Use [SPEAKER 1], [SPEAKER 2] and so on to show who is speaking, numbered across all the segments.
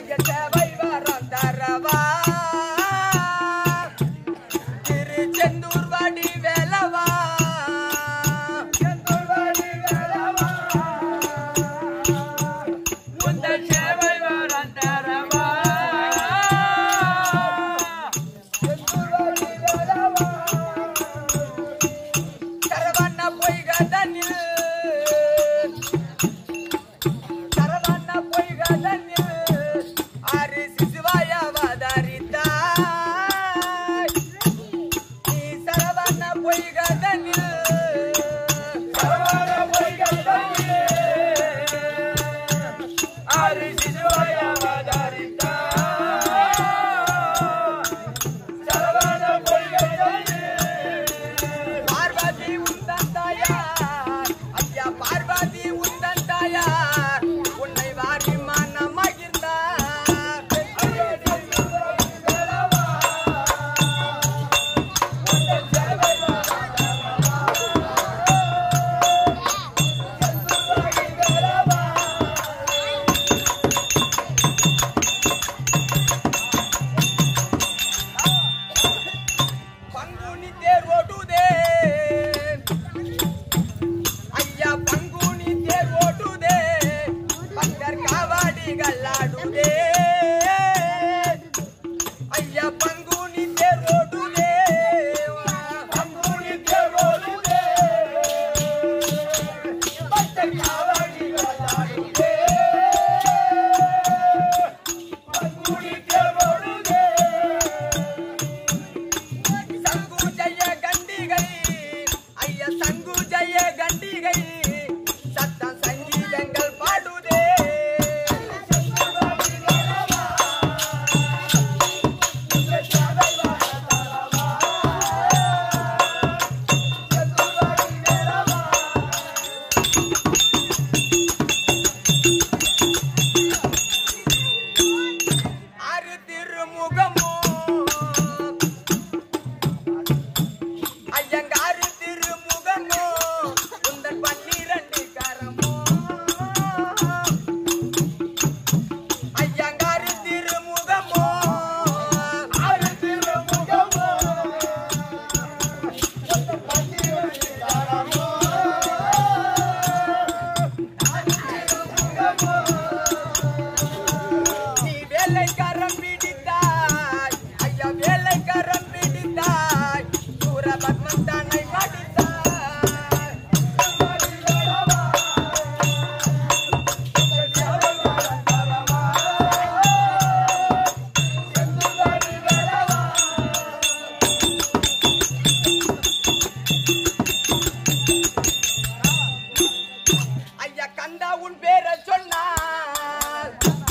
[SPEAKER 1] ஐயா சேவை வரம் தரவா திருச்செந்தூர் வாடி வேலவா செந்தூர் வாடி வேலவா உந்தன் சேவை வரம் தரவா செந்தூர் வாடி வேலவா சரவண்ண பொய்கதனில் சரவண்ண பொய்கதனில் ஆறு சிசுவாய அவதரித்தாய் நீ சரவண்ண பொய்கதனில் சரவண்ண பொய்கதனில் ஆறு சிசுவாய அவதரித்தாய் சரவண பொய்கதனில் பார்வதி உந்தன் தாயார் ஐயா பார்வதி உந்தன் தாயார் உன்னை வாரி மனம் மகிழ்ந்தார் பங்குனி தேர் ஓடுதே ஐயா பங்குனி தேர் ஓடுதே பங்கர் காவாடிகள் ஆடுதே ஐயா பங்குனி தேர் ஓடுதே பங்குனி தேர் ஓடுதே பங்கர் காவாடிகள் ஆடுதே பங்குனி தேர் ஓடுதே சங்கு ஜெய கண்டிகை ஐயா சங்கு ஜெய கண்டிகை சத்தம் சங்கீதங்கள் பாடுதே ஆறு திருமுகமோ ஐயங்காறு திருமுகமோ உந்தன் பன்னிரண்டு கரமோ ஐயங்காறு திருமுகமோ ஆறு திருமுகமோ உந்தன் பன்னிரண்டு கரமோ நீ வேலைக்காரன் பிடித்தாய் ஐயா வேலைக்காரன் பிடித்தாய் சூரபத்மன் தன்னை மடித்தாய் ஐயா கந்தா உன் பேரை சொன்னால்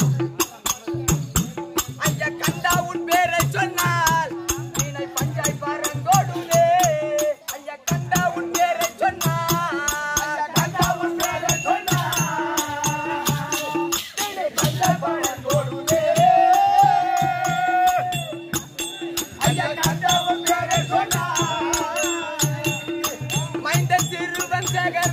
[SPEAKER 1] ஐயா கந்தா உன் பேரை சொன்னால் வீணை பஞ்சாய் பரங்கோடுதே ஐயா கந்தா உன் பேரை சொன்னால் ஐயா கந்தா உன் பேரை சொன்னால் வீணை பஞ்சாய் பரங்கோடுதே ஐயா கந்தா உன் பேரை சொன்னால் மைந்தன் சிறுவன் சேகர்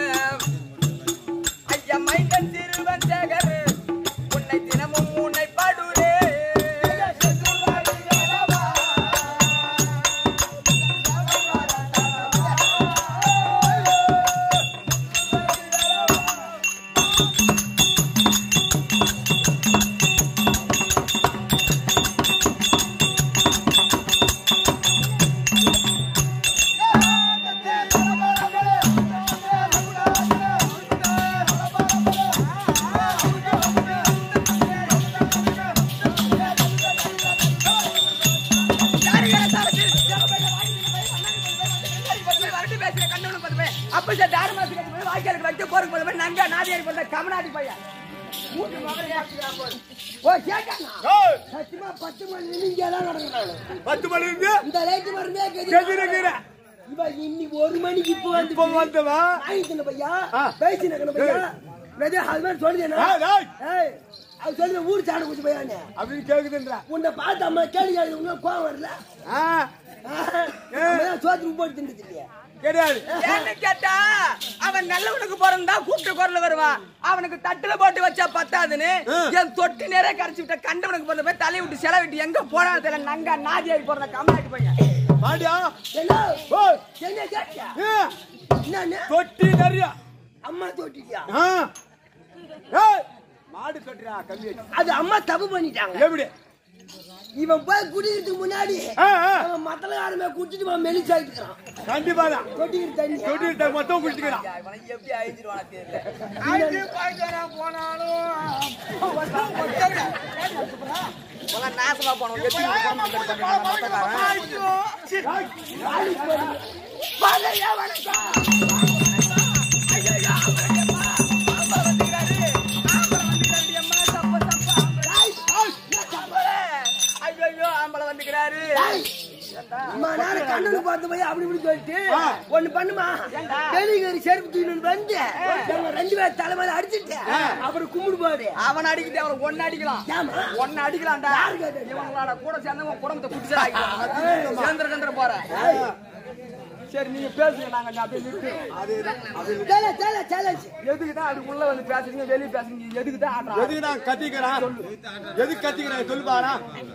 [SPEAKER 1] ஐயா மைந்தன் சிறுவன் சேகர் உன்னை தினமும் உன்னை பாடுரே அப்ப சார் ஆறு மாசத்துக்கு போய் வாய்க்காலுக்கு வைக்க போறதுக்கு போது மாதிரி நங்க நாதியாரி போட்ட கமநாடி பையன் மூன்று மகனை ஏற்றுக்கிறான் போல. ஓ கேட்டானா சத்தியமா பத்து மணி நீங்க எல்லாம் நடக்கிறாங்க
[SPEAKER 2] பத்து மணி இருந்து
[SPEAKER 1] இந்த லைட் மருந்தே
[SPEAKER 2] கெதிருக்கிற.
[SPEAKER 1] இவன் இன்னி ஒரு மணிக்கு இப்போ வந்து
[SPEAKER 2] இப்ப வந்தவா
[SPEAKER 1] ஆயிரத்தி பையா
[SPEAKER 2] ஆ.
[SPEAKER 1] பேசி நகன பையா வெதே அது மாதிரி சொல்லுதேனா
[SPEAKER 2] ஏய், ஏய்.
[SPEAKER 1] ஏய் அது சொல்லுது ஊர் சாணம் குச்சி பையானே
[SPEAKER 2] அப்படின்னு கேக்குதுன்றா
[SPEAKER 1] உன்னை பார்த்து அம்மா கேள்வி கேள்வி உங்களுக்கு கோவம் வரல
[SPEAKER 2] ஆ,
[SPEAKER 1] சோத்துக்கு போட்டு தின்னுது இல்லையா
[SPEAKER 2] கிடையாது
[SPEAKER 3] ஏன்னு கேட்டா அவன் நல்லவனுக்கு பிறந்தா கூப்பிட்டு குரல் வருவான் அவனுக்கு தட்டுல போட்டு வச்சா பத்தாதுன்னு என் தொட்டி நேரே கரைச்சு விட்ட கண்டவனுக்கு பிறந்த போய் தலை விட்டு செல விட்டு எங்க போனாலும் தெரியல நங்க நாதியாகி போறத கம்மாட்டி பையன்
[SPEAKER 2] மாடியா
[SPEAKER 1] என்ன
[SPEAKER 2] ஓ
[SPEAKER 1] என்ன கேட்டியா
[SPEAKER 2] ஏ,
[SPEAKER 1] என்ன
[SPEAKER 2] தொட்டி நிறைய
[SPEAKER 1] அம்மா தோட்டிட்டியா
[SPEAKER 2] ஆ. ஏய், மாடு கட்டுறா கம்மி வச்சு.
[SPEAKER 1] அது அம்மா தப்பு பண்ணிட்டாங்க
[SPEAKER 2] எப்படி
[SPEAKER 1] இவன் போய் குடிக்கிறதுக்கு முன்னாடி
[SPEAKER 2] ஆ, ஆ.
[SPEAKER 1] அவன் மத்தல யாருமே குடிச்சிட்டு மெலிச்சாயிட்டு இருக்கிறான்
[SPEAKER 2] கண்டிப்பா தான்
[SPEAKER 1] தொட்டிக்கிற தண்ணி
[SPEAKER 2] தொட்டி மொத்தம் குடிச்சுக்கிறான்
[SPEAKER 3] இவனை எப்படி அழிச்சிருவான தெரியல உனக்கு நாசமா போனோம் எப்படி
[SPEAKER 1] பழைய வணக்கம்
[SPEAKER 3] ஐயோ ஆம்பளை வந்துக்கிறாரு
[SPEAKER 1] அம்மா நானே கண்ணனு பார்த்து போய் அப்படி இப்படி சொல்லிட்டு ஒண்ணு பண்ணுமா டெலிவரி செருப்பு தூக்கிட்டு வந்து எங்க ரெண்டு பேர் தலைமையில அடிச்சுட்டு அப்புறம் கும்பிடு போடு
[SPEAKER 3] அவன் அடிக்கிட்டு அவன் ஒன்னு அடிக்கலாம்
[SPEAKER 1] ஏமா
[SPEAKER 3] ஒன்னு அடிக்கலாம்டா இவங்களோட கூட சேர்ந்தவங்க குடும்பத்தை குடிச்சு சேர்ந்துட கண்டுற போற சரி நீங்க பேசுங்க நாங்க அப்படியே நிறுத்து
[SPEAKER 1] சேல சேல சேலஞ்ச்
[SPEAKER 3] எதுக்கு தான் அதுக்குள்ள வந்து பேசுறீங்க வெளியே பேசுறீங்க எதுக்கு தான் ஆடுறா
[SPEAKER 2] எதுக்கு நான் கத்திக்கிறான் எதுக்கு கத்திக்கிறான் சொல்லு பாரா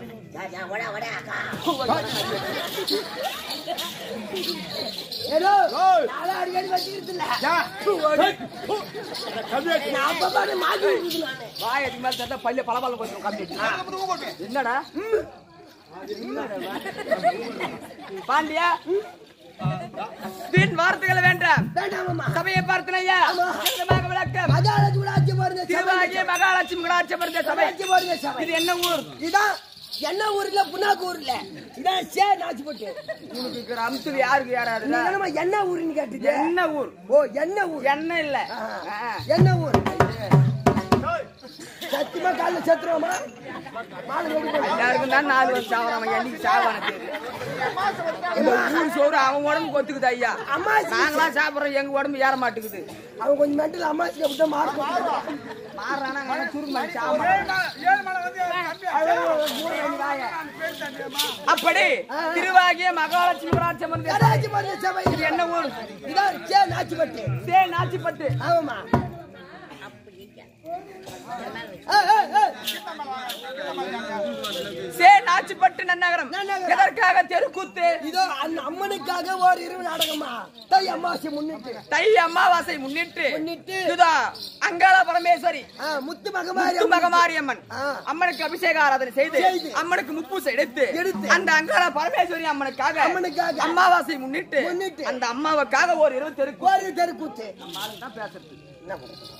[SPEAKER 1] ஏதோ
[SPEAKER 2] ஓய்.
[SPEAKER 1] நானும் அடிக்கடி வச்சுக்கிறது இல்ல
[SPEAKER 2] கம்மி வச்சு.
[SPEAKER 1] நான் அப்ப பாரு மாத்தி விட்டுருது நானு
[SPEAKER 3] வாய் அதுக்கு மேல சேர்த்தா பல்ல பல பல கொஞ்சம் கம்மி என்னடா பாண்டியா வீண் வார்த்தைகளை வேண்டாம்
[SPEAKER 1] வேண்டாமம்மா
[SPEAKER 3] சபையை பார்த்தனையா விளக்கம்
[SPEAKER 1] மகாராஜ் கூட ஆட்சி பாருங்க
[SPEAKER 3] திருவாகிய மகாலட்சுமி கடாட்சி பிறந்த சபை
[SPEAKER 1] ஆட்சி பாருங்க சபை
[SPEAKER 3] இது என்ன ஊர்
[SPEAKER 1] இதான் என்ன ஊர்ல புண்ணாக்கு ஊர்ல இதான் சே நாச்சு போட்டு
[SPEAKER 3] உனக்கு இருக்கிற அம்சம் யாருக்கு யாராரு
[SPEAKER 1] நீ என்னம்மா என்ன ஊருன்னு கேட்டுட்டு
[SPEAKER 3] என்ன ஊர்
[SPEAKER 1] ஓ என்ன ஊர்
[SPEAKER 3] என்ன இல்ல
[SPEAKER 1] ஆ. என்ன ஊர் சத்தியமா காலைல செத்துருவோமா மாலை ரெடி பண்ணு.
[SPEAKER 3] எல்லாருக்கும் தான் நாலு வருஷம் சாவறான் அவன் என்னைக்கு சாவான தெரியும் இந்த ஊர் சோறு அவன் உடம்பு கொத்துக்குது ஐயா
[SPEAKER 1] அம்மாசி
[SPEAKER 3] நாங்களாம் சாப்பிடுறோம் எங்க உடம்பு ஏற மாட்டேங்குது
[SPEAKER 1] அவன் கொஞ்சம் மென்டல் அம்மாசிக்கு அப்படி தான் மார்க்
[SPEAKER 3] மாறானா அவன் சுருங்க மாட்டி சாப்பிடுறான் அப்படி திருவாகிய மகாலட்சுமி கடாட்சி
[SPEAKER 1] கடாச்சி பாருங்க சபை
[SPEAKER 3] இது என்ன ஊர்
[SPEAKER 1] இதான் சே நாச்சு பட்டு
[SPEAKER 3] சே நாச்சிப்பட்டு
[SPEAKER 1] ஆமாமா ஏய், ஏய், ஏய்.
[SPEAKER 3] சே நாச்சிப்பட்டு நன்னகரம்
[SPEAKER 1] நன்னகரம்.
[SPEAKER 3] எதற்காக தெருக்கூத்து
[SPEAKER 1] இதோ அந்த அம்மனுக்காக ஒரு இரவு நாடகமா தை அம்மாசி முன்னிட்டு
[SPEAKER 3] தை அமாவாசை முன்னிட்டு
[SPEAKER 1] முன்னிட்டு
[SPEAKER 3] இதுதா அங்காள பரமேஸ்வரி
[SPEAKER 1] ஆ, முத்து மகமாரி
[SPEAKER 3] முத்து மகமாரியம்மன்
[SPEAKER 1] ஆ.
[SPEAKER 3] அம்மனுக்கு அபிஷேக ஆராதனை செய்து
[SPEAKER 1] செய்து.
[SPEAKER 3] அம்மனுக்கு முப்பூசை எடுத்து
[SPEAKER 1] எடுத்து.
[SPEAKER 3] அந்த அங்காள பரமேஸ்வரி அம்மனுக்காக
[SPEAKER 1] அம்மனுக்காக.
[SPEAKER 3] அமாவாசை முன்னிட்டு
[SPEAKER 1] முன்னிட்டு.
[SPEAKER 3] அந்த அம்மாவுக்காக ஒரு இரவு தெருக்கு
[SPEAKER 1] ஒரு தெருக்கூத்து
[SPEAKER 3] தான் பேசுறது
[SPEAKER 1] என்ன பண்றது?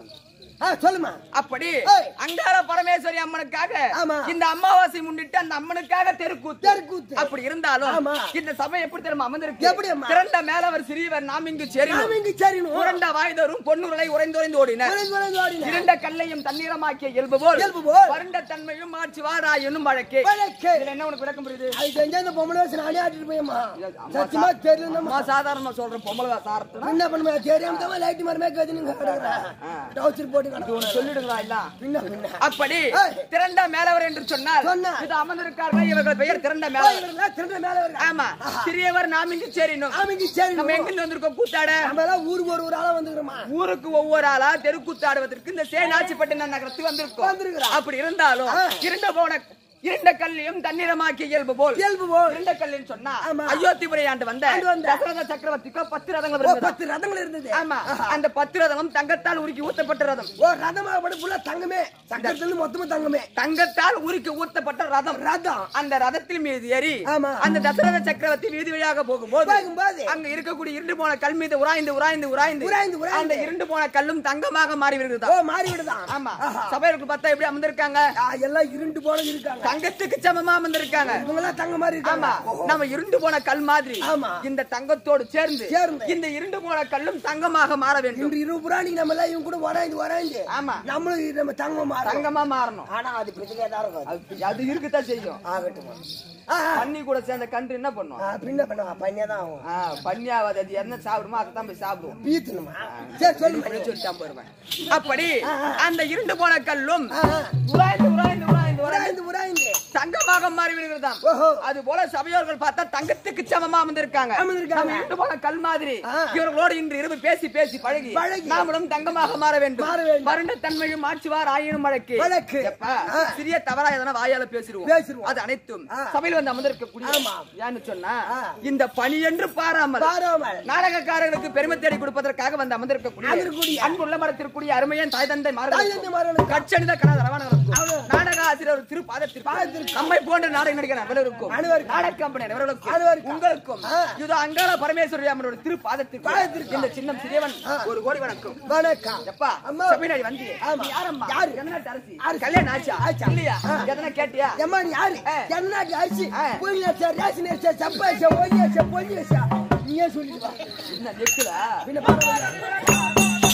[SPEAKER 1] ஆ, சொல்லுமா
[SPEAKER 3] அப்படி
[SPEAKER 1] ஏய்.
[SPEAKER 3] அங்காள பரமேஸ்வரி அம்மனுக்காக
[SPEAKER 1] ஆமா.
[SPEAKER 3] இந்த அமாவாசை முன்னிட்டு அந்த அம்மனுக்காக தெருக்கூத்து
[SPEAKER 1] தெருக்கூத்து.
[SPEAKER 3] அப்படி இருந்தாலும்
[SPEAKER 1] ஆமா.
[SPEAKER 3] இந்த சபை எப்படி தெரியுமா அமர்ந்திருக்கு
[SPEAKER 1] எப்படி அம்மா?
[SPEAKER 3] திரண்ட மேலவர் சிறியவர் நாம் இங்கு சேரி
[SPEAKER 1] நாம இங்கு சரிணும்
[SPEAKER 3] புரண்ட வாய்தரும் பொன்னுருளை உறைந்துரைந்து ஓடினர்
[SPEAKER 1] உறைந்து உறைந்து ஓடின.
[SPEAKER 3] இருண்ட கல்லையும் தண்ணீரமாக்கிய இயல்பு போல்
[SPEAKER 1] இயல்பு போல்.
[SPEAKER 3] வறண்ட தன்மையும் மாற்றி வாரா என்னும் வழக்கே
[SPEAKER 1] வழக்கு.
[SPEAKER 3] இதுல என்ன உனக்கு விளக்கம் புரியுது
[SPEAKER 1] அது தெரிஞ்சா இந்த பொம்பளை வயசு நானே ஆட்டிட்டு போயம்மா சத்தியமா தெரியலம்மா
[SPEAKER 3] அம்மா சாதாரணமா சொல்றேன் பொம்பளை சாரத்துல
[SPEAKER 1] என்ன பண்ணுமா தெரியாம தான் லைட் மரமே கதினுங்க டவுச்சர் போட்டு கிடக்கு.
[SPEAKER 3] சொல்லிடுங்களா இல்ல
[SPEAKER 1] பின்ன பின்ன
[SPEAKER 3] அப்படி
[SPEAKER 1] ஏய்.
[SPEAKER 3] திரண்ட மேலவர் என்று சொன்னால்
[SPEAKER 1] சொன்னார்.
[SPEAKER 3] இது அமர்ந்திருக்கார்கள் இவர்கள் பெயர் திரண்ட
[SPEAKER 1] ஓ,
[SPEAKER 3] மேலவர்
[SPEAKER 1] இவரெல்லாம் திரும்ப மேல வருங்க.
[SPEAKER 3] ஆமா சிறியவர் நாம் இங்கு சேரினோம்
[SPEAKER 1] நாம இங்க சரிணும்.
[SPEAKER 3] நம்ம எங்க இருந்து வந்திருக்கோம் கூத்தாட
[SPEAKER 1] நம்ம எல்லாம் ஊருக்கு ஒரு ஒரு ஆளா வந்துக்கிறோமா
[SPEAKER 3] ஊருக்கு ஒவ்வொரு ஆளா தெருக்கூத்தாடுவதற்கு இந்த சேனாட்சிப்பட்டு நகரத்துக்கு வந்திருக்கோம்
[SPEAKER 1] வந்திருக்கிறோம்.
[SPEAKER 3] அப்படி இருந்தாலும்
[SPEAKER 1] ஆ.
[SPEAKER 3] இருண்ட போன இருண்ட கல்லையும் தண்ணீரமாக்கிய இயல்பு போல்
[SPEAKER 1] இயல்பு போல்.
[SPEAKER 3] இருண்ட கல்லுன்னு சொன்னா
[SPEAKER 1] ஆமா.
[SPEAKER 3] அயோத்திபுரை ஆண்டு வந்த
[SPEAKER 1] ஆண்டு வந்த.
[SPEAKER 3] தசரத சக்கரவர்த்திக்கு பத்து ரதங்கள்
[SPEAKER 1] ஓ,
[SPEAKER 3] இருந்தது
[SPEAKER 1] பத்து ரதங்கள் இருந்தது
[SPEAKER 3] ஆமா அந்த பத்து ரதமும் தங்கத்தால் உருக்கி ஊத்தப்பட்ட ரதம்
[SPEAKER 1] ஓ ரதமா படம் ஃபுல்லா தங்கமே சக்கரத்துல இருந்து மொத்தமா தங்கமே
[SPEAKER 3] தங்கத்தால் உருக்கி ஊத்தப்பட்ட ரதம்
[SPEAKER 1] ரதம்
[SPEAKER 3] அந்த ரதத்தில் மீது ஏறி
[SPEAKER 1] ஆமா.
[SPEAKER 3] அந்த தசரத சக்கரவர்த்தி வீதி வழியாக போகும்போது
[SPEAKER 1] போகும்போது.
[SPEAKER 3] அங்க இருக்கக்கூடிய இருண்டு போன கல் மீது உராய்ந்து உராய்ந்து உராய்ந்து
[SPEAKER 1] உராய்ந்து, உராய்ந்து.
[SPEAKER 3] அந்த இருண்டு போன கல்லும் தங்கமாக மாறி
[SPEAKER 1] ஓ
[SPEAKER 3] வருகிறதா
[SPEAKER 1] மாறி விடுதான்
[SPEAKER 3] ஆமா சபைகளுக்கு பார்த்தா எப்படி அமர்ந்திருக்காங்க
[SPEAKER 1] ஆ, எல்லாம் இருண்டு போல இருக்காங்க
[SPEAKER 3] தங்கத்துக்கு சமமா அமர்ந்திருக்காங்க
[SPEAKER 1] இவங்க எல்லாம் தங்க மாதிரி இருக்காங்க
[SPEAKER 3] ஆமா நம்ம இருண்டு போன கல் மாதிரி
[SPEAKER 1] ஆமா.
[SPEAKER 3] இந்த தங்கத்தோடு சேர்ந்து
[SPEAKER 1] சேர்ந்து.
[SPEAKER 3] இந்த இருண்டு போன கல்லும் தங்கமாக மாற வேண்டும்
[SPEAKER 1] இன்று இருபது புராணிக்கு நம்ம எல்லாம் இவங்க கூட வராய்ந்து வராய்ந்து
[SPEAKER 3] ஆமா
[SPEAKER 1] நம்மளும் இது நம்ம தங்கம் மாறோம்
[SPEAKER 3] தங்கமா மாறணும்
[SPEAKER 1] ஆனா அது பிரச்சனையா தான் இருக்கும் அது.
[SPEAKER 3] அது- அது இருக்குதான் செய்யும்
[SPEAKER 1] ஆகட்டும் ஆ, ஆ.
[SPEAKER 3] பன்னி கூட சேர்ந்த கன்று என்ன பண்ணும்
[SPEAKER 1] ஆ, பின்ன பண்ண பண்ணியா தான் ஆகும்
[SPEAKER 3] ஆ, பன்னியாவது அது என்ன சாப்பிடுமோ அதை தான் போய் சாப்பிடுவோம்
[SPEAKER 1] பீத்தணுமா சரி சொல்லு
[SPEAKER 3] அப்படின்னு சொல்லிட்டான் போயிருவேன் அப்படி அந்த இருண்டு போன கல்லும்
[SPEAKER 1] ஆ, ஆ.
[SPEAKER 3] உராய்ந்து உராய்ந்து உராய்ந்து உராய்ந்து
[SPEAKER 1] உராய்ந்து உராய்ந்து
[SPEAKER 3] தங்கமாக தங்கமாக மாறி விடுகிறதாம்
[SPEAKER 1] ஓஹோ.
[SPEAKER 3] அது போல சபையோர்கள் பார்த்தா தங்கத்துக்கு சமமா அமர்ந்திருக்காங்க
[SPEAKER 1] அமர்ந்திருக்காங்க.
[SPEAKER 3] நம்ம இட்டு போன கல் மாதிரி
[SPEAKER 1] ஆ.
[SPEAKER 3] இவர்களோடு இன்று இரவு பேசி பேசி பழகி
[SPEAKER 1] பழகி.
[SPEAKER 3] நாமளும் தங்கமாக மாற வேண்டும்
[SPEAKER 1] மாற வேண்டும்.
[SPEAKER 3] மருண்ட தன்மையும் ஆட்சிவார் ஆயினும் வழக்கு
[SPEAKER 1] வழக்கு.
[SPEAKER 3] எப்பா,
[SPEAKER 1] ஆ.
[SPEAKER 3] சிறிய தவறா எதனா வாயால பேசிடுவோம்
[SPEAKER 1] பேசிடுவோம்.
[SPEAKER 3] அது அனைத்தும்
[SPEAKER 1] ஆ.
[SPEAKER 3] சபையில் வந்து அமர்ந்திருக்கக்கூடிய
[SPEAKER 1] ஆமா.
[SPEAKER 3] ஏன்னு சொன்னா
[SPEAKER 1] ஆ.
[SPEAKER 3] இந்த பணி என்று பாராமல்
[SPEAKER 1] பாராமல்
[SPEAKER 3] நாடகக்காரர்களுக்கு பெருமை தேடி கொடுப்பதற்காக வந்து அமர்ந்திருக்கக்கூடிய
[SPEAKER 1] அமர்ந்திருக்கக்கூடிய
[SPEAKER 3] அன்புள்ள மரத்திற்குரிய அருமையன் தாய் தந்தை
[SPEAKER 1] தாய் தந்தை மாறனுக்கு.
[SPEAKER 3] கட்சணித கனதரவானவர்களுக்கும்
[SPEAKER 1] ஆமா.
[SPEAKER 3] நாடக ஆசிரியர் திரு பாதத்திற்கு
[SPEAKER 1] பாதத்திற்கு.
[SPEAKER 3] நம்மை போன்ற நாடக நடிகர் அனைவருக்கும்
[SPEAKER 1] அனைவருக்கும்.
[SPEAKER 3] நாடக கம்பெனி அனைவருக்கும்
[SPEAKER 1] அனைவருக்கும்.
[SPEAKER 3] உங்களுக்கும்
[SPEAKER 1] ஆ.
[SPEAKER 3] இதோ அங்காள பரமேஸ்வரி அம்மனோட திரு பாதத்திற்கு
[SPEAKER 1] பாதத்திற்கு.
[SPEAKER 3] இந்த சின்னம் சிறியவன்
[SPEAKER 1] ஆ.
[SPEAKER 3] ஒரு கோடி வணக்கம்
[SPEAKER 1] வணக்கம்
[SPEAKER 3] எப்பா
[SPEAKER 1] அம்மா.
[SPEAKER 3] சபையினாடி வந்து
[SPEAKER 1] ஆமா.
[SPEAKER 3] நீ யாரம்மா
[SPEAKER 1] யாரு?
[SPEAKER 3] எந்த நாட்டு அரசி
[SPEAKER 1] அரசி.
[SPEAKER 3] கல்யாணம் ஆச்சா
[SPEAKER 1] ஆச்சா.
[SPEAKER 3] இல்லையா
[SPEAKER 1] ஆ.
[SPEAKER 3] எதனா கேட்டியா
[SPEAKER 1] எம்மா நீ யாரு
[SPEAKER 3] ஆ.
[SPEAKER 1] என்னாடி அரிசி
[SPEAKER 3] ஆ.
[SPEAKER 1] புயலச்சா ரேஷன் அரிசா சப்பா அரிசா ஒலி அரிசா பொல்லி அரிசா நீயே சொல்லிடுவா
[SPEAKER 3] என்ன நெக்குதா
[SPEAKER 1] பின்ன பரவாயில்ல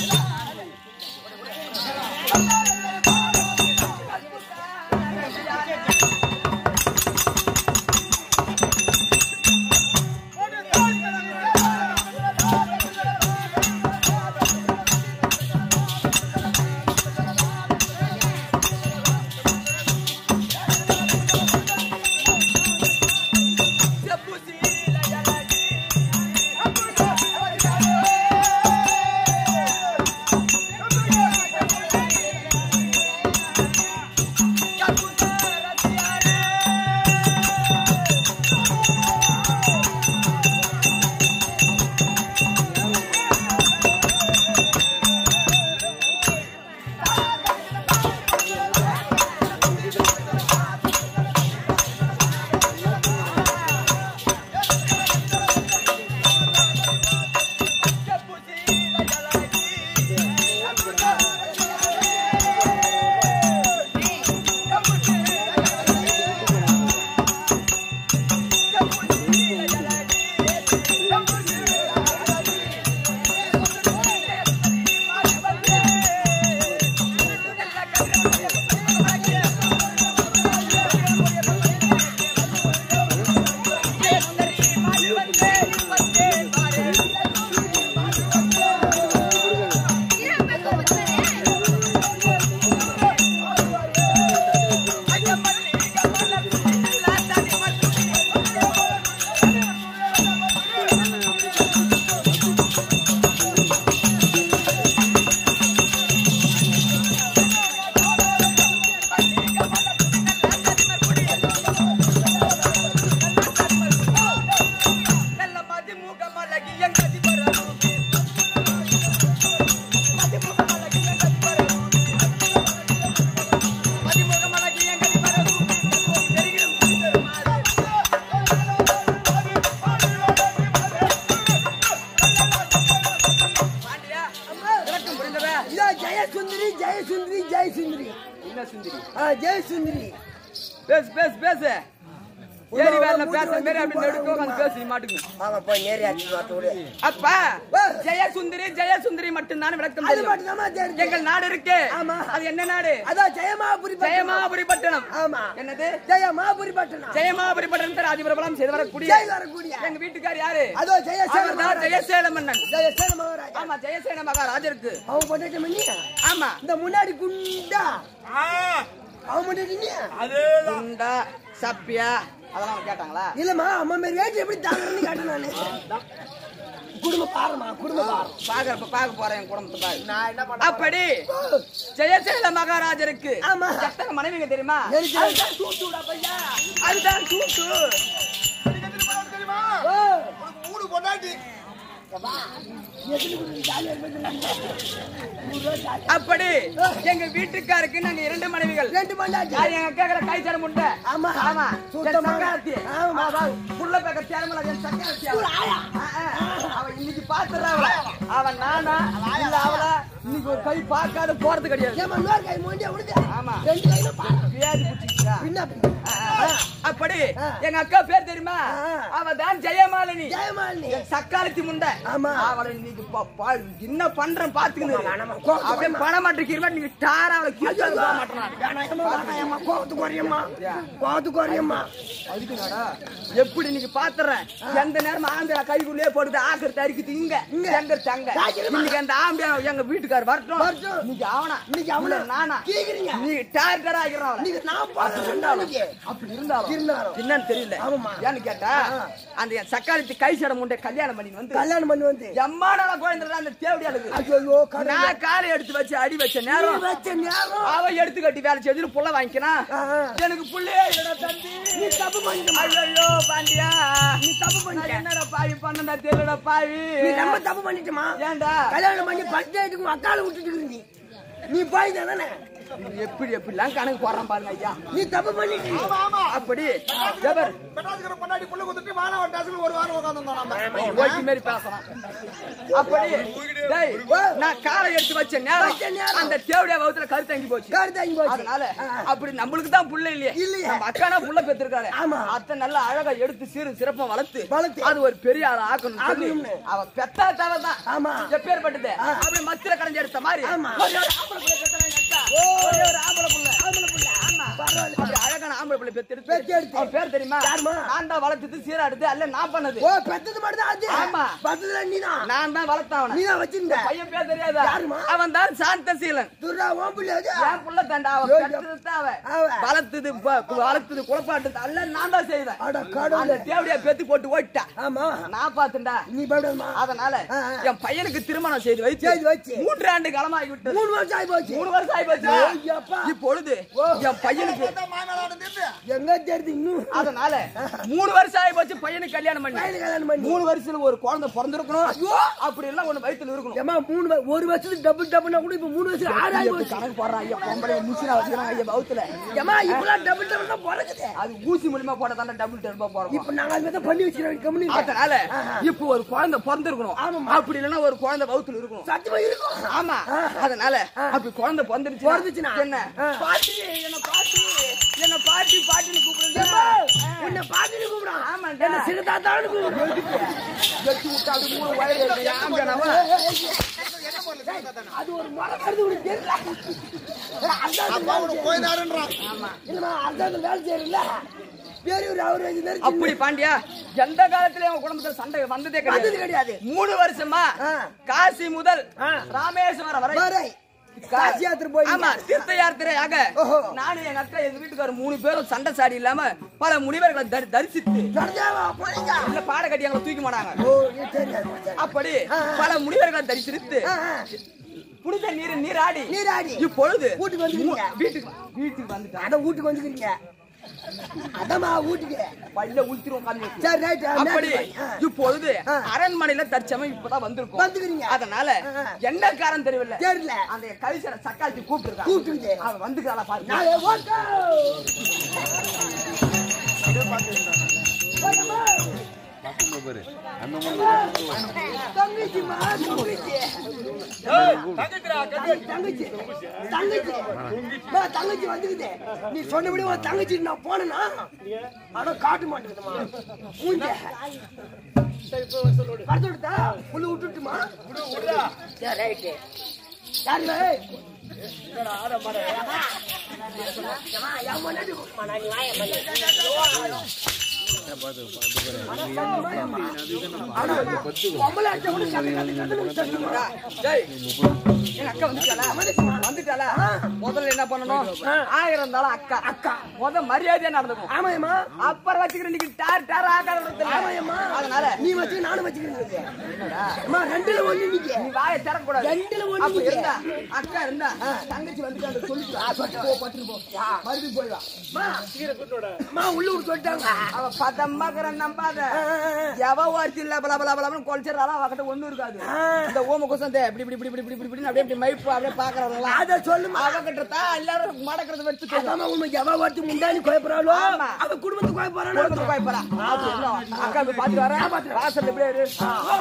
[SPEAKER 1] இதோ ஜெயசுந்தரி ஜெயசுந்தரி ஜெயசுந்தரி
[SPEAKER 3] என்ன சுந்தரி
[SPEAKER 1] ஆ ஜெயசுந்தரி
[SPEAKER 3] பேசு பேசு பேசு ஏறி வேலை பேசுற மாதிரி அப்படி நடுக்க உட்காந்து பேசு நீ மாட்டுக்கு
[SPEAKER 1] ஆமா போய் நேரே ஆச்சு மாத்தோடு
[SPEAKER 3] அப்பா ஜெயசுந்தரி ஜெயசுந்தரி மட்டும் தான் விளக்கம்
[SPEAKER 1] அது
[SPEAKER 3] தெரியும்.
[SPEAKER 1] மட்டும் தான் தெரியும்
[SPEAKER 3] எங்கள் நாடு இருக்கு
[SPEAKER 1] ஆமா.
[SPEAKER 3] அது என்ன நாடு
[SPEAKER 1] அதான் ஜெயமாபுரி பட்டணம்.
[SPEAKER 3] ஜெயமாபுரி பட்டணம்
[SPEAKER 1] ஆமா
[SPEAKER 3] என்னது
[SPEAKER 1] ஜெயமாபுரி பட்டணம்
[SPEAKER 3] ஜெயமாபுரி பட்டணத்தை ராஜபுரம் செய்து வரக்கூடிய
[SPEAKER 1] ஜெய் வரக்கூடிய
[SPEAKER 3] எங்க வீட்டுக்கார் யாரு
[SPEAKER 1] அதோ ஜெயசேன
[SPEAKER 3] அவர்தான்
[SPEAKER 1] மகாராஜா.
[SPEAKER 3] ஜெயசேன மன்னன்
[SPEAKER 1] ஜெயசேன மகாராஜா
[SPEAKER 3] ஆமா ஜெயசேன மகாராஜருக்கு
[SPEAKER 1] அவன் பொண்டாட்டி மணி
[SPEAKER 3] ஆமா
[SPEAKER 1] இந்த முன்னாடி குண்டா அவன் பொண்டாட்டி நீ
[SPEAKER 3] குண்டா சப்பியா அதெல்லாம் அவங்க கேட்டாங்களா
[SPEAKER 1] இல்லம்மா அம்மா மாரி வேட்டு எப்படி தாங்கன்னு கேட்டேன் நானு குடும்ப பாருமா குடும்ப பாரு
[SPEAKER 3] பாக்குறப்ப பாக்க போறேன் என் குடும்பத்தை பாரு
[SPEAKER 1] நான் என்ன பண்ண
[SPEAKER 3] அப்படி ஜெயசேல மகாராஜருக்கு
[SPEAKER 1] ஆமா.
[SPEAKER 3] எத்தனை மனைவிங்க தெரியுமா
[SPEAKER 1] எதுக்கு?
[SPEAKER 3] அதுதான் சூட்டுடா பையா அதுதான் சூட்டு
[SPEAKER 1] ஓ
[SPEAKER 2] மூணு பொண்டாட்டி
[SPEAKER 1] எத்தனை குடும்பம் ஜாலியா இருக்கு
[SPEAKER 3] அப்படி எங்க வீட்டுக்காருக்கு நாங்க இரண்டு மனைவிகள்
[SPEAKER 1] ரெண்டு பொண்டாட்டி
[SPEAKER 3] யார் எங்க கேக்குற கை சேர முண்டை
[SPEAKER 1] ஆமா.
[SPEAKER 3] ஆமா
[SPEAKER 1] சுத்தமா.
[SPEAKER 3] என் சக்காத்தி
[SPEAKER 1] ஆமா.
[SPEAKER 3] ஆமா புள்ள பேக்க சேரமல என் சக்காத்தி அவ. ஆ, ஆ. அவ இன்னைக்கு பாத்துறா அவள அவன் நானா இல்ல அவள இன்னைக்கு ஒரு கை பார்க்காத போறது கிடையாது
[SPEAKER 1] ஏமா இன்னொரு கை மூண்டியா விடுது
[SPEAKER 3] ஆமா.
[SPEAKER 1] ரெண்டு கையில பாரு
[SPEAKER 3] வியாதி பிடிச்சிருக்கா
[SPEAKER 1] பின்ன பின்ன.
[SPEAKER 3] அப்படி
[SPEAKER 1] ஆ.
[SPEAKER 3] எங்க அக்கா பேர் தெரியுமா
[SPEAKER 1] ஆ.
[SPEAKER 3] அவ தான் ஜெயமாலினி
[SPEAKER 1] ஜெயமாலினி
[SPEAKER 3] என் சக்காலத்தி முண்டை
[SPEAKER 1] ஆமா.
[SPEAKER 3] அவளை இன்னைக்கு பா- பா- என்ன பண்றேன் பாத்துக்கணும்
[SPEAKER 1] வேணாமா, கோவத்துக்கு
[SPEAKER 3] அப்படியே பணம் மாட்டிருக்கீங்க நீங்க ஸ்டாரா அவளை கிழிச்சு போக மாட்டேன்
[SPEAKER 1] வேணாயம்மா, வேணாயம்மா, கோவத்துக்கு வரையம்மா கோவத்துக்கு வரையம்மா
[SPEAKER 3] அதுக்கு நாடா எப்படி இன்னைக்கு பாத்துறேன் எந்த நேரம் ஆந்திரா கைக்குள்ளே போடுது ஆக்கிற அரிக்குது இங்க
[SPEAKER 1] இங்க.
[SPEAKER 3] எங்க தங்க
[SPEAKER 1] ராஜிரமா.
[SPEAKER 3] இன்னைக்கு அந்த ஆம்பியா எங்க வீட்டுக்கார் வரட்டும்
[SPEAKER 1] வரட்டும்.
[SPEAKER 3] இன்னைக்கு அவனா
[SPEAKER 1] இன்னைக்கு அவனா.
[SPEAKER 3] இல்ல நானா
[SPEAKER 1] கேக்குறீங்க.
[SPEAKER 3] நீ டார்கர் ஆகிறோம் அவளை
[SPEAKER 1] நீங்க நான் பார்த்து சொன்னாலும்
[SPEAKER 3] இருந்தாலும்
[SPEAKER 1] இருந்தாலும்.
[SPEAKER 3] என்னன்னு தெரியல
[SPEAKER 1] ஆமாம்மா.
[SPEAKER 3] ஏன்னு கேட்டா அந்த என் சக்காலத்து கை சடை முண்டை கல்யாணம் பண்ணி வந்து
[SPEAKER 1] கல்யாணம் பண்ணி வந்து
[SPEAKER 3] எம்மாடால குழந்தை அந்த தேவடியாளுக்கு
[SPEAKER 1] ஐயோ கடவுளே.
[SPEAKER 3] நான் காலை எடுத்து வச்சு அடி வச்ச
[SPEAKER 1] நீ
[SPEAKER 3] நேரம்
[SPEAKER 1] வச்ச நேரம்
[SPEAKER 3] அவ எடுத்து கட்டி வேலை செஞ்சு புள்ள வாங்கிக்கணும்
[SPEAKER 1] ஆ, ஆ.
[SPEAKER 3] எனக்கு புள்ளையே இல்லடா தம்பி
[SPEAKER 1] நீ தப்பு பண்ணிட்ட
[SPEAKER 3] ஐயோ பாண்டியா
[SPEAKER 1] நீ தப்பு
[SPEAKER 3] நான்
[SPEAKER 1] பண்ணிட்ட
[SPEAKER 3] என்னடா பாவி பண்ணடா தெரியலடா பாவி
[SPEAKER 1] நீ ரொம்ப தப்பு பண்ணிட்டமா
[SPEAKER 3] ஏன்டா
[SPEAKER 1] கல்யாணம் பண்ணி பஞ்சாயத்துக்கு அக்கால விட்டுட்டு இருக்க நீ நீ போய் தானே
[SPEAKER 3] நீ எப்படி எப்படிலாம் கணக்கு போடுறான் பாருங்க ஐயா
[SPEAKER 1] நீ தப்பு பண்ணிட்டு
[SPEAKER 3] அப்படி ஜபர்
[SPEAKER 2] பெட்டாசுக்கிற பொண்டாட்டி புள்ள குத்துட்டு வாழ ஒரு டேஸ்ல ஒரு வாரம் உட்காந்துருந்தோம் நம்ம
[SPEAKER 3] ஓட்டி மாதிரி பேசுறான் அப்படி டேய் நான் காலை எடுத்து வச்ச நேரம்
[SPEAKER 1] வச்ச நேரம்.
[SPEAKER 3] அந்த தேவடியா வகுத்துல கருத்து தங்கி போச்சு
[SPEAKER 1] கார் தாங்கி போச்சு
[SPEAKER 3] அதனால
[SPEAKER 1] ஆ, ஆ.
[SPEAKER 3] அப்படி நம்மளுக்கு தான் புள்ள இல்லையே
[SPEAKER 1] இல்லையே.
[SPEAKER 3] நம்ம அக்கானா புள்ள பெற்றிருக்காரு
[SPEAKER 1] ஆமா.
[SPEAKER 3] அத்தை நல்லா அழகா எடுத்து சீரு சிறப்பா வளர்த்து
[SPEAKER 1] வளர்த்து.
[SPEAKER 3] அது ஒரு பெரிய ஆள் ஆக்கணும் சொல்லி
[SPEAKER 1] ஆக்கணும்னு.
[SPEAKER 3] அவ பெத்தா தவ தான்
[SPEAKER 1] ஆமா.
[SPEAKER 3] எப்பேற்பட்டது அப்படி மத்திர கடைஞ்சு எடுத்த மாதிரி
[SPEAKER 1] ஆமா.
[SPEAKER 3] ஒரே ஒரு ஆம்பளை புள்ள பெத்தவன் எங்க அக்கா. ஒரே ஒரு ஆம்பளை புள்ள ஆம்பளை புள்ள ஆமா
[SPEAKER 1] பரவாயில்ல.
[SPEAKER 3] அப்படி அழகான ஆம்பளை புள்ள பெத்து
[SPEAKER 1] பெத்து
[SPEAKER 3] எடுத்து
[SPEAKER 1] எடுத்து.
[SPEAKER 3] அவன் பேர் தெரியுமா
[SPEAKER 1] யாரும்மா?
[SPEAKER 3] நான் தான் வளர்த்தது சீரா எடுத்து அல்ல நான் பண்ணது
[SPEAKER 1] ஓ பெத்தது மட்டும் தான் அது
[SPEAKER 3] ஆமா.
[SPEAKER 1] பத்ததுல நீ தான்
[SPEAKER 3] நான் தான் வளர்த்தேன் அவனை
[SPEAKER 1] நீ தான் வச்சிருந்த
[SPEAKER 3] பையன் பேர் தெரியாதா
[SPEAKER 1] யாரும்மா?
[SPEAKER 3] அவன் தான் சாந்தசீலன்
[SPEAKER 1] துர்ரா ஓம் பிள்ளை அது
[SPEAKER 3] என் புள்ள தாண்டா அவ
[SPEAKER 1] ஐயோ,
[SPEAKER 3] பெத்தது தான் அவ
[SPEAKER 1] அவ.
[SPEAKER 3] வளர்த்தது ப- வளர்த்தது குழப்பாட்டு அல்ல நான் தான் செய்தேன்
[SPEAKER 1] அட
[SPEAKER 3] அந்த
[SPEAKER 1] கடவுளே
[SPEAKER 3] தேவடியா பெத்து போட்டு ஓட்டா
[SPEAKER 1] ஆமா
[SPEAKER 3] நான் பாத்துண்டா
[SPEAKER 1] நீ பயப்படாதமா
[SPEAKER 3] அதனால
[SPEAKER 1] ஆ, ஆ.
[SPEAKER 3] என் பையனுக்கு திருமணம் செய்து வைத்து
[SPEAKER 1] செய்து வச்சு.
[SPEAKER 3] மூன்று ஆண்டு காலமாகி விட்டது
[SPEAKER 1] மூணு வருஷம் ஆகி போச்சு
[SPEAKER 3] மூணு வருஷம் ஆகி போச்சு
[SPEAKER 1] ஐயப்பா.
[SPEAKER 3] இப்பொழுது என் பையனுக்கு
[SPEAKER 2] மாமேலாட தீர்த்து
[SPEAKER 1] எங்க தெரியுது இன்னும்
[SPEAKER 3] அதனால மூணு வருஷம் ஆகி போச்சு பையனுக்கு கல்யாணம் பண்ணி
[SPEAKER 1] பையனுக்கு கல்யாணம் பண்ணி
[SPEAKER 3] மூணு வருஷத்துல ஒரு குழந்தை பிறந்திருக்கணும் அப்படி எல்லாம் ஒண்ணு வயித்துல இருக்கணும்
[SPEAKER 1] ஏமா மூணு வ- ஒரு வருஷத்துக்கு டபுள் டபுள்னா கூட இப்ப மூணு வருஷம் ஆறு ஆகி
[SPEAKER 3] எப்படி
[SPEAKER 1] போச்சு
[SPEAKER 3] கணக்கு போடுறான் ஐயா பொம்பளை முசினா வச்சுக்கிறாங்க ஐயா பௌத்துல
[SPEAKER 1] ஏமா இப்பெல்லாம் டபுள் டபுள் தான் பிறக்குது
[SPEAKER 3] அது ஊசி மூலியமா போட்டா தானே டபுள் டெர்பா போறோம்
[SPEAKER 1] இப்ப நாங்க அது மாதிரி தான் பண்ணி வச்சிருக்கோம் கம்பெனி
[SPEAKER 3] அதனால இப்போ ஒரு குழந்தை பிறந்திருக்கணும் அப்படி இல்லைன்னா ஒரு குழந்தை வகுத்துல இருக்கணும்
[SPEAKER 1] சத்தியமா இருக்கும்
[SPEAKER 3] ஆமா அதனால அப்படி குழந்தை பிறந்துருச்சு
[SPEAKER 1] பிறந்துச்சுன்னா?
[SPEAKER 3] என்ன
[SPEAKER 1] ஆ.
[SPEAKER 3] பாட்டி என்ன பாட்டி என்ன பாட்டி பாட்டின்னு கூப்பிடுங்க
[SPEAKER 1] உன்னை பாத்துட்டு கூப்பிடான்
[SPEAKER 3] ஆமாண்டா.
[SPEAKER 1] என்ன சின்ன தாத்தான்னு கூப்பிடுறான்
[SPEAKER 3] வெட்டி விட்டா அப்படி மூணு வயிறு இருக்கு. ஏங்க நம்ம?
[SPEAKER 1] அது ஒரு முறை வருது உனக்கு தெரியல
[SPEAKER 2] அப்பா உனக்கு போயினாருன்றான்
[SPEAKER 1] இல்லம்மா அந்த வேலை செய்யறல பெரியவர் அவர் வச்சு நெரிச்சு
[SPEAKER 3] அப்படி பாண்டியா எந்த காலத்திலயும் அவன் குடும்பத்துல சண்டை வந்ததே
[SPEAKER 1] வந்தது
[SPEAKER 3] கிடையாது
[SPEAKER 1] கிடையாது
[SPEAKER 3] மூணு வருஷமா
[SPEAKER 1] ஆ.
[SPEAKER 3] காசி முதல்
[SPEAKER 1] ஆ.
[SPEAKER 3] ராமேஸ்வரம் வரை
[SPEAKER 1] வரை காசி யாத்திரை போய்
[SPEAKER 3] ஆமா தீர்த்த யாத்திரையாக
[SPEAKER 1] ஓஹோ.
[SPEAKER 3] நானும் எங்க அக்கா எங்க வீட்டுக்காரர் மூணு பேரும் சண்டை சாடி இல்லாம பல முனிவர்களை தரி- தரிசித்து
[SPEAKER 1] நடந்தாவா போனீங்க
[SPEAKER 3] இல்ல பாட கட்டி எங்களை தூக்கி மாட்டாங்க
[SPEAKER 1] ஓ இது தெரியாது சரி.
[SPEAKER 3] அப்படி
[SPEAKER 1] ஆ, ஆ.
[SPEAKER 3] பல முனிவர்களை தரிசித்து
[SPEAKER 1] ஆ, ஆ.
[SPEAKER 3] புனித நீர் நீராடி
[SPEAKER 1] நீராடி.
[SPEAKER 3] இப்பொழுது
[SPEAKER 1] வீட்டுக்கு வந்துருக்கீங்க.
[SPEAKER 3] மூ- வீட்டுக்கு வா- வீட்டுக்கு வந்துட்டான்
[SPEAKER 1] அதான் வீட்டுக்கு வந்துக்கிறீங்க அதாம்மா வீட்டுக்கு
[SPEAKER 3] பல்ல உளுத்திரும் உட்காந்து
[SPEAKER 1] சரி ரைட்
[SPEAKER 3] அப்படி இப்பொழுது
[SPEAKER 1] ஆ.
[SPEAKER 3] அரண்மனையில தற்சமயம் இப்பதான் வந்திருக்கோம்
[SPEAKER 1] வந்துக்கிறீங்க.
[SPEAKER 3] அதனால
[SPEAKER 1] ஆ, ஆ.
[SPEAKER 3] என்ன காரணம் தெரியல
[SPEAKER 1] தெரியல
[SPEAKER 3] அந்த கலிசர சக்காத்தி கூப்பிட்டு
[SPEAKER 1] கூப்பிட்டுருது.
[SPEAKER 3] அவன் வந்துக்கிறாளா பாருங்க
[SPEAKER 1] நாளை ஓட்டோ தங்கச்சிமா தங்கச்சி தங்கச்சி தங்கச்சி அம்மா, தங்கச்சி வந்துக்குது நீ சொன்னபடி உன் தங்கச்சி நான் போனேன்னா ஆனா காட்ட மாட்டேங்குதுமா மூஞ்ச படுத்து விட்டா புல்லு விட்டுட்டுமா சரி ரைட்டு யாரு ஏய்? ஏம்மா, என் முன்னாடி கூப்பிடுமா, நான் நீ வாயை மூடு. ஆனா, பொம்பளை அடிச்சா கூட கத்து, கத்து, கத்துன்னு கத்துனுமா?
[SPEAKER 3] டேய், எங்க அக்கா வந்துட்டாளா வந்துட்டாளா முதல்ல என்ன பண்ணணும் ஆயிரம் இருந்தாலும் அக்கா அக்கா முத மரியாதையா நடந்துக்கும்
[SPEAKER 1] ஆமாயம்மா
[SPEAKER 3] அப்புறம் வச்சுக்கிற இன்னைக்கு டார் டார் ஆக்காத விடத்துல
[SPEAKER 1] ஆமாயம்மா
[SPEAKER 3] அதனால
[SPEAKER 1] நீ வச்சு நானும் வச்சுக்கிறேன் அம்மா ரெண்டுல ஒண்ணு நிக்க
[SPEAKER 3] நீ வாயை திறக்கூடாது
[SPEAKER 1] ரெண்டுல ஒண்ணு
[SPEAKER 3] அப்ப
[SPEAKER 1] நிக்க.
[SPEAKER 3] இருந்தா அக்கா இருந்தா தங்கச்சி வந்துட்டு அந்த சொல்லிட்டு போ பட்டுன்னு போ மறுபடியும் போய் வா
[SPEAKER 1] அம்மா, அம்மா உள்ளூர் சொல்லிட்டாங்க
[SPEAKER 3] அவ பதம்மாக்குறன் நம்பாத எவ ஒருத்தி இல்ல பல பல பலன்னு கொலைச்சிடறாலும் அவகிட்ட ஒண்ணும் இருக்காது இந்த ஓம குசம் இந்த இப்படி இப்படி இப்படி இப்படி இப்படி இப்படி அப்படியே இப்படி மைப்பு அப்படியே பாக்குறவங்களா
[SPEAKER 1] அத சொல்லுமா
[SPEAKER 3] அவகிட்ட தான் எல்லாரும் மடக்கிறத வச்சு தெரியும்
[SPEAKER 1] அதாம்மா உண்மை எவ ஒருத்தி முண்டானி கோயப்படுறாளோ
[SPEAKER 3] ஆமா.
[SPEAKER 1] அவ குடும்பத்துக்கு கோயப்படுறானோ
[SPEAKER 3] குடும்பத்துக்கு பயப்படா அப்படி என்ன? அக்கா போய் பாத்துட்டு வரேன் வாசல்ல இப்படியே இரு.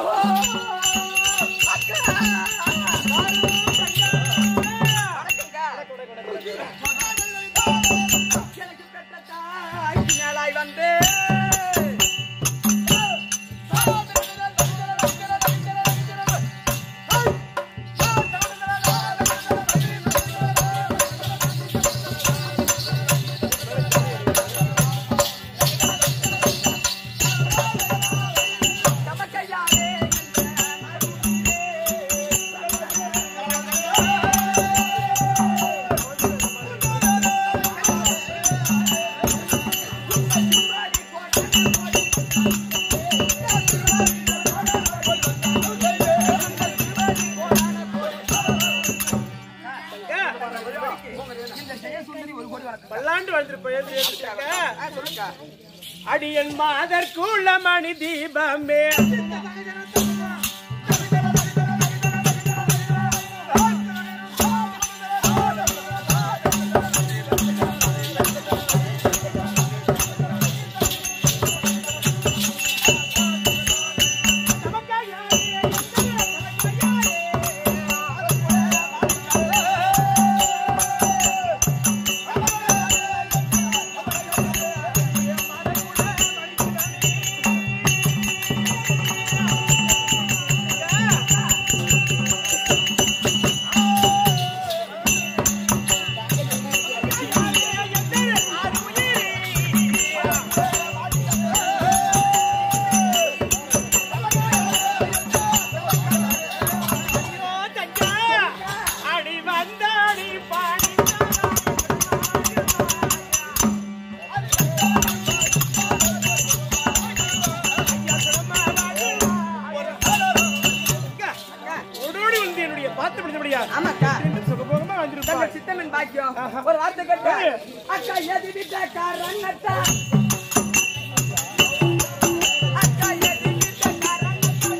[SPEAKER 3] எனக்கு பெற்ற தாய்க்கு மேலாய் வந்து ஆ, சொல்லுக்கா
[SPEAKER 4] அடியன் மாதற்குள்ள மணி தீபமே அடி வந்தாடி பாடி ஓடோடி வந்து என்னுடைய பார்த்து முடிஞ்சபடியா
[SPEAKER 3] ஆமாக்கா
[SPEAKER 4] சுகபோகமா
[SPEAKER 3] தங்க
[SPEAKER 4] வந்திருப்பாய்
[SPEAKER 3] சித்தமன் பாக்கியம் ஒரு வார்த்தை கேட்ட அக்கா எது வீட்டக்காரன் அக்கா அக்கா எது வீட்டக்காரன்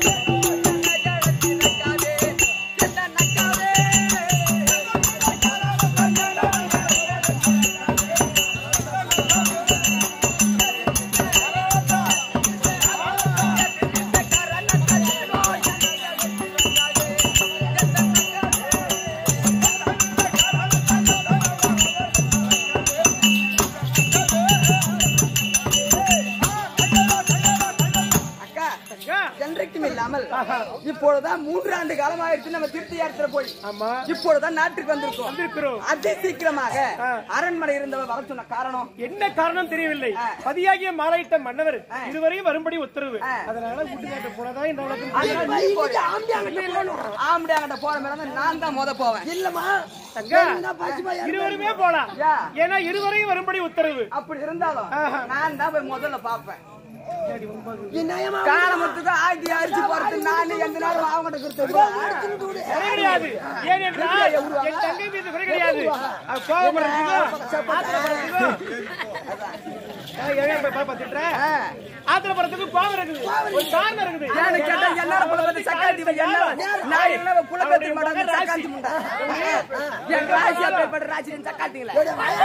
[SPEAKER 3] அக்கா
[SPEAKER 4] அக்கா,
[SPEAKER 3] என்றைக்கும் இல்லாமல் இப்பொழுதுதான் மூன்று ஆண்டு காலம் ஆயிடுச்சு நம்ம திருப்தி யாத்திரை போய்
[SPEAKER 4] ஆமா
[SPEAKER 3] இப்பொழுதுதான் நாட்டுக்கு வந்திருக்கோம்
[SPEAKER 4] வந்திருக்கிறோம்
[SPEAKER 3] அதி சீக்கிரமாக
[SPEAKER 4] ஆ.
[SPEAKER 3] அரண்மனை இருந்தவர் வர சொன்ன காரணம்
[SPEAKER 4] என்ன காரணம் தெரியவில்லை
[SPEAKER 3] ஆ.
[SPEAKER 4] பதியாகிய மாலையிட்ட மன்னவர்
[SPEAKER 3] ஆ.
[SPEAKER 4] இதுவரையும் வரும்படி உத்தரவு
[SPEAKER 3] ஆ.
[SPEAKER 4] அதனால வீட்டுக்காட்ட போனதா இந்த உலகம்
[SPEAKER 3] அதனால நீ போய் ஆம்படியாங்கிட்ட போற மாதிரி இருந்தா நான் தான் முத போவேன்
[SPEAKER 1] இல்லம்மா
[SPEAKER 4] தங்கா,
[SPEAKER 1] நான் பரிசு போய்
[SPEAKER 4] இருவருமே போலாம்
[SPEAKER 3] யா.
[SPEAKER 4] ஏன்னா இருவரையும் வரும்படி உத்தரவு
[SPEAKER 3] அப்படி இருந்தாலும்
[SPEAKER 4] ஆஹா.
[SPEAKER 3] நான் தான் போய் முதல்ல பாப்பேன்
[SPEAKER 1] நியாயமா
[SPEAKER 3] காலமத்துக்கு ஆட்டி அரிச்சு போறது நானு எந்த நேரம் அவங்ககிட்ட கொடுத்து
[SPEAKER 4] குறை கிடையாது ஏன் என்றால் என் தங்கை மீது குறை கிடையாது அவ கோபப்படுறதுக்கோ ஆத்திரப்படுறதுக்கோ ஏன் ஏன் போய் பாப்பா திட்டுற? ஆத்திரப்படுறதுக்கு கோபம் இருக்குது ஒரு காரணம் இருக்குது
[SPEAKER 3] ஏன்னு கேட்டா எல்லாரும் புள்ள பத்தி சக்காத்தி வை, எல்லாரும். நான் என்ன புள்ள பத்தி மாட்டாங்க, சக்காத்தி முண்டா. என் ராசி அப்பேற்பட்ட ராசி, நீ சக்காத்திங்களே.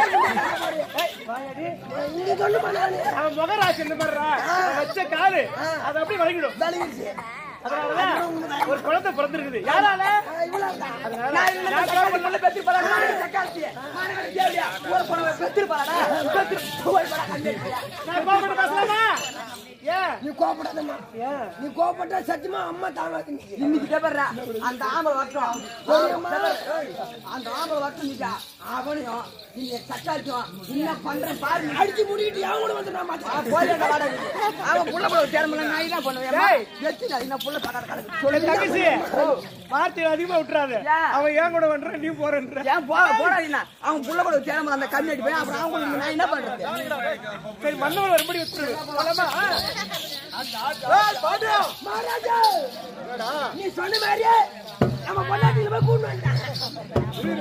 [SPEAKER 1] இங்க சொல்லுமா நானு
[SPEAKER 4] அவன் முகராசி என்ன பண்றா வச்ச காலு அது அப்படியே வழங்கிடும் அதனாலதான் ஒரு குழந்தை பிறந்திருக்குது யாரால அதனால
[SPEAKER 3] நான் என்ன
[SPEAKER 4] நான்
[SPEAKER 3] சக்காத்தி புள்ள பத்தி போறாங்க, நான் சக்காத்தி. மானங்கட்ட தேவையா? ஒரு பொண்ணை பெத்துரு போறாடா, பெத்துரு. போய் போடா, கண்ணு இருக்குடா.
[SPEAKER 4] நான் கோபப்பட்டு பேசலாமா ஏன்
[SPEAKER 1] நீ கோபப்படாதம்மா
[SPEAKER 4] ஏன்
[SPEAKER 1] நீ கோபப்பட்டா சத்தியமா அம்மா தாங்காது நீ
[SPEAKER 3] இன்னைக்கு தேவர்றா, அந்த ஆம்பளை வரட்டும். ஏய், அந்த ஆம்பளை வரட்டும் நீக்கா. அவனையும் நீங்க சக்காத்தியும் என்ன பண்றேன் பாரு நீ.
[SPEAKER 1] அடிச்சு முடிக்கிட்டு என் கூட வந்து நான்
[SPEAKER 3] ஆ,
[SPEAKER 1] மாட்டேன்
[SPEAKER 3] போய் அந்த வாடகை. அவன் புள்ள புள்ள தேர்மல நான் என்ன பண்ணுவேன்
[SPEAKER 4] ஏய்.
[SPEAKER 3] எத்தனை அது என்ன புள்ள கடை கடை
[SPEAKER 4] சொல்லு தங்கச்சி வார்த்தை அதிகமா விட்டுறாத
[SPEAKER 3] ஏன்?
[SPEAKER 4] அவன் ஏன் கூட பண்றான் நீ போறன்ற
[SPEAKER 3] ஏன் போ போடாதீங்க அவன் புள்ள கூட தேர்மல அந்த கண்ணி அடி போய் அப்புறம் அவங்க கூட நான் என்ன பண்றது
[SPEAKER 4] சரி மன்னவர் வரும்படி விட்டுரு போலாமா
[SPEAKER 1] மகாராஜா நீ சொன்ன மாதிரியே நம்ம பொண்டாட்டியில போய் கூண்டு வந்துட்டான்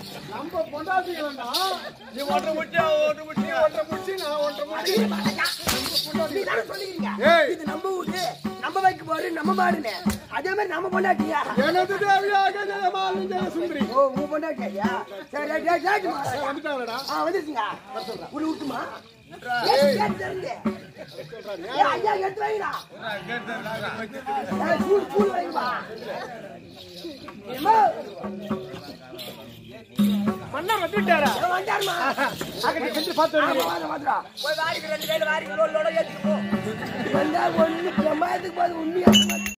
[SPEAKER 1] நீ தானே சொல்லிக்கிறீங்க இது நம்ம வீடு நம்ம வைக்க போடு நம்ம மாடுன்னு அதே மாதிரி நம்ம பொண்டாட்டியா
[SPEAKER 2] எனது தேவையாக ஜெயமாலிங்க சுந்தரி
[SPEAKER 1] ஓ உங்க பொண்டாட்டியா சரி ரைட், ரைட், ரைட், மகாராஜா.
[SPEAKER 2] வந்துட்டாங்கடா
[SPEAKER 1] ஆ வந்துருச்சுங்க உள்ள விட்டுமா ஏய், கேட்டு திறந்து. ஏய், ஐயா எடுத்து வைங்கடா ஏய், கூழ் கூழ் வைங்கப்பா ஏம்மா,
[SPEAKER 4] மன்னர் வந்துட்டாரா
[SPEAKER 1] இவன் வந்தாரும்மா.
[SPEAKER 4] அக்கடி சென்று பார்த்து
[SPEAKER 1] ஆமா,
[SPEAKER 4] வருகிறேன்
[SPEAKER 1] வாங்க, வாங்கடா.
[SPEAKER 3] போய் வாரிக்கு ரெண்டு கையில வாரிக்கு லோடு லோட ஏத்திட்டு போ
[SPEAKER 1] வந்தா ஒண்ணு பிரமாதத்துக்கு போது உண்மையா